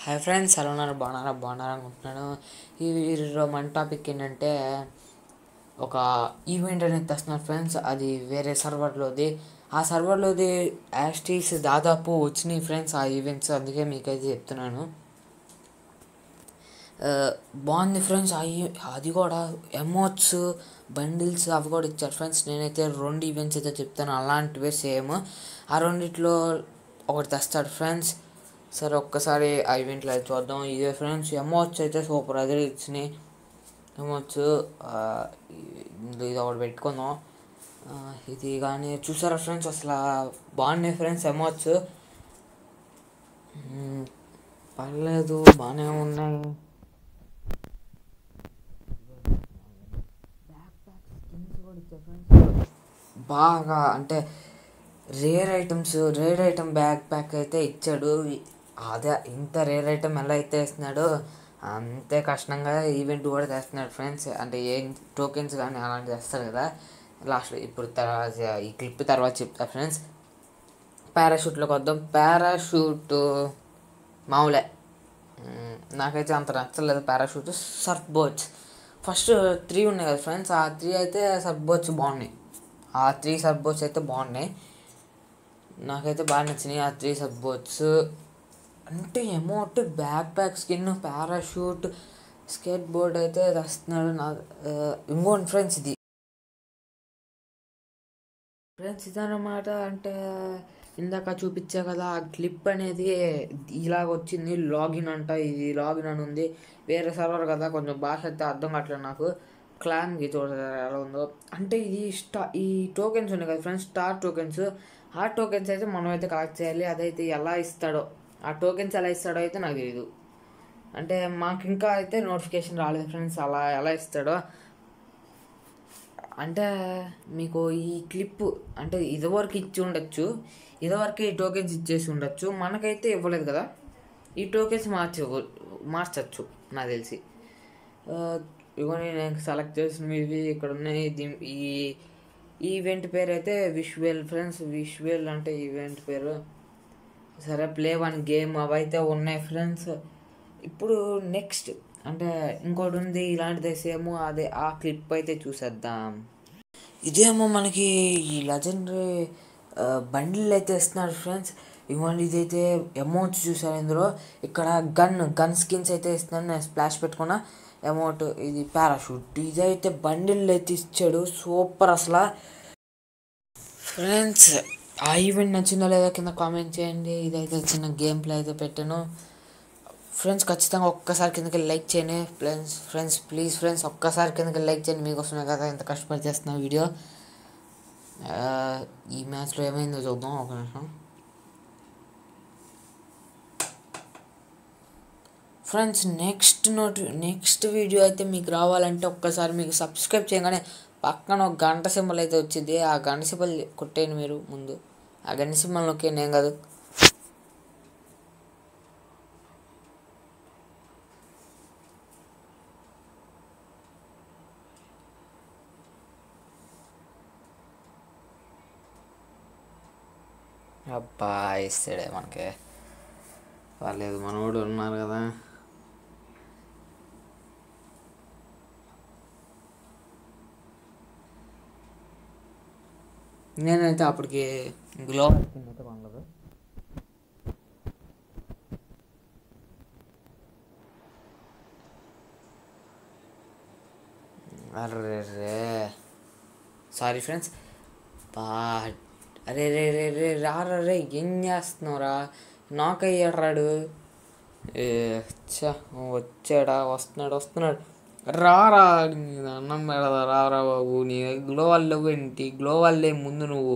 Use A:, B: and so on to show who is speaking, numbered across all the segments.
A: hi friends ఎలా ఉన్నారు బాగున్నారా బాగున్నారా అనుకుంటున్నాను ఈ వీడియోలో మన టాపిక్ ఏంటంటే ఒక ఈవెంట్ అనేది తెస్తున్నారు ఫ్రెండ్స్ అది వేరే సర్వర్లోది ఆ సర్వర్లోది యాస్టీస్ దాదాపు వచ్చినాయి ఫ్రెండ్స్ ఆ ఈవెంట్స్ అందుకే మీకైతే చెప్తున్నాను ఆ, బాగుంది ఫ్రెండ్స్ అవి అది కూడా ఎమోట్స్ బండిల్స్ అవి కూడా ఇచ్చారు ఫ్రెండ్స్ నేనైతే రెండు ఈవెంట్స్ అయితే చెప్తాను అలాంటివే సేమ్ ఆ రెండిట్లో ఒకటి తెస్తాడు ఫ్రెండ్స్ సరే ఒక్కసారి ఆ ఈవెంట్లో అయితే చూద్దాం ఇదే ఫ్రెండ్స్ ఎమోట్స్ అయితే సూపర్ అదే ఇచ్చినాయి ఎమోట్స్ ఇది ఒకటి పెట్టుకుందాం ఆ, ఇది కానీ చూసారా ఫ్రెండ్స్ అసలు బాగున్నాయి ఫ్రెండ్స్ ఎమోట్స్ పర్లేదు బాగానే ఉన్నాయి బాగా అంటే rare items rare item back pack అయితే ఇచ్చాడు అదే ఇంత రేర్ ఐటమ్ ఎలా అయితే ఇస్తున్నాడో అంతే కష్టంగా ఈవెంట్ కూడా తెస్తున్నాడు ఫ్రెండ్స్ అంటే ఏం టోకెన్స్ కానీ అలాంటివి తెస్తారు కదా లాస్ట్ ఇప్పుడు తర్వాత ఈ క్లిప్ తర్వాత చెప్తా ఫ్రెండ్స్ పారాషూట్లోకి వద్దాం పారాషూట్ మామూలే మ్మ్, నాకైతే అంత నచ్చలేదు parachute surf boats first three ఉన్నాయి కదా ఫ్రెండ్స్ ఆ త్రీ అయితే సర్ఫ్ బోట్స్ బాగున్నాయి ఆ త్రీ సర్ఫ్ బోట్స్ అయితే బాగున్నాయి నాకైతే బాగా నచ్చినాయి ఆ త్రీ సర్ఫ్ బోట్స్ అంటే amount back pack skin parachute skateboard అయితే తెస్తున్నాడు నా ఆ, ఇంకోటి ఫ్రెండ్స్ ఇది ఫ్రెండ్స్ ఇదన్నమాట అంటే ఇందాక చూపించా కదా ఆ క్లిప్ అనేది ఇలాగ వచ్చింది లాగిన్ అంట ఇది లాగిన్ అని ఉంది వేరే సర్వర్ కదా కొంచెం భాష అయితే అర్థం కావట్లేదు నాకు క్లాన్కి చూడదు ఎలా ఉందో అంటే ఇది స్టా ఈ టోకెన్స్ ఉన్నాయి కదా ఫ్రెండ్స్ స్టార్ టోకెన్స్ ఆ టోకెన్స్ అయితే మనం అయితే కలెక్ట్ చేయాలి అదైతే ఎలా ఇస్తాడో ఆ టోకెన్స్ ఎలా ఇస్తాడో అయితే నాకు తెలియదు అంటే మాకు ఇంకా అయితే నోటిఫికేషన్ రాలేదు ఫ్రెండ్స్ అలా ఎలా ఇస్తాడో అంటే మీకు ఈ క్లిప్ అంటే ఇదివరకు ఇచ్చి ఉండొచ్చు ఇదివరకు ఈ టోకెన్స్ ఇచ్చేసి ఉండొచ్చు మనకైతే ఇవ్వలేదు కదా ఈ టోకెన్స్ మార్చ మార్చచ్చు నాకు తెలిసి ఆ, ఇదిగోని నేను సెలెక్ట్ చేసిన ఇవి ఇక్కడ ఉన్నాయి దీ- ఈ ఈవెంట్ పేరు అయితే విష్వెల్ ఫ్రెండ్స్ విష్వెల్ అంటే ఈవెంట్ పేరు సరే ప్లే వన్ గేమ్ అవైతే ఉన్నాయి ఫ్రెండ్స్ ఇప్పుడు నెక్స్ట్ అంటే ఇంకోటి ఉంది ఇలాంటిదే సేమ్ అదే ఆ క్లిప్ అయితే చూసేద్దాం ఇదేమో మనకి ఈ లెజెండరీ బండిల్ అయితే ఇస్తున్నారు ఫ్రెండ్స్ ఇవ్వండి ఇదైతే అమౌంట్స్ చూసారు ఇందులో ఇక్కడ గన్ గన్ స్కిన్స్ అయితే ఇస్తున్నాను నేను స్ప్లాష్ పెట్టుకున్నా అమౌంట్ ఇది పారాషూట్ ఇదైతే బండిల్ అయితే ఇచ్చాడు సూపర్ అసలు ఫ్రెండ్స్ ఆ ఈవెంట్ నచ్చిందో లేదో కింద కామెంట్ చేయండి ఇదైతే చిన్న గేమ్ ప్లే అయితే పెట్టాను ఫ్రెండ్స్ ఖచ్చితంగా ఒక్కసారి కిందకి లైక్ చేయండి ఫ్రెండ్స్ ఫ్రెండ్స్ ప్లీజ్ ఫ్రెండ్స్ ఒక్కసారి కిందకి లైక్ చేయండి మీకోసమే కదా ఇంత కష్టపడి చేస్తున్న వీడియో ఆ, ఈ మ్యాచ్లో ఏమైందో చూద్దాం ఒక నిమిషం friends next note next video అయితే మీకు రావాలంటే ఒక్కసారి మీకు సబ్స్క్రైబ్ చేయగానే పక్కన ఒక గంట సింబల్ అయితే వచ్చింది ఆ గంట సింబల్ కొట్టేయండి మీరు ముందు ఆ గంట సింబల్ నొక్కేయండి ఏం కాదు అబ్బా ఇస్తాడే మనకి పర్లేదు మనోడు ఉన్నారు కదా నేనైతే అప్పటికి గ్లో అయితే కొనలేదు అరే రే సారీ ఫ్రెండ్స్ బా అరే రే రే రే రారా రే ఏం చేస్తున్నావురా నాక్ అయ్యాడు ఏ చ్చ వచ్చాడా వస్తున్నాడు వస్తున్నాడు రారా నీ అన్నం పెడదా రారా బాబు నీ గ్లో వల్ల ఏంటి గ్లో వల్లే ముందు నువ్వు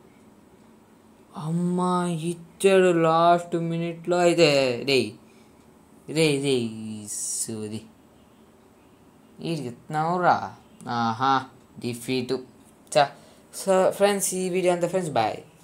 A: అమ్మా ఇచ్చాడు లాస్ట్ మినిట్లో అయితే రే రే రే సూది ఇస్తున్నావురా ఆహా డిఫీటు చా సో ఫ్రెండ్స్ ఈ వీడియో అంతా ఫ్రెండ్స్ బాయ్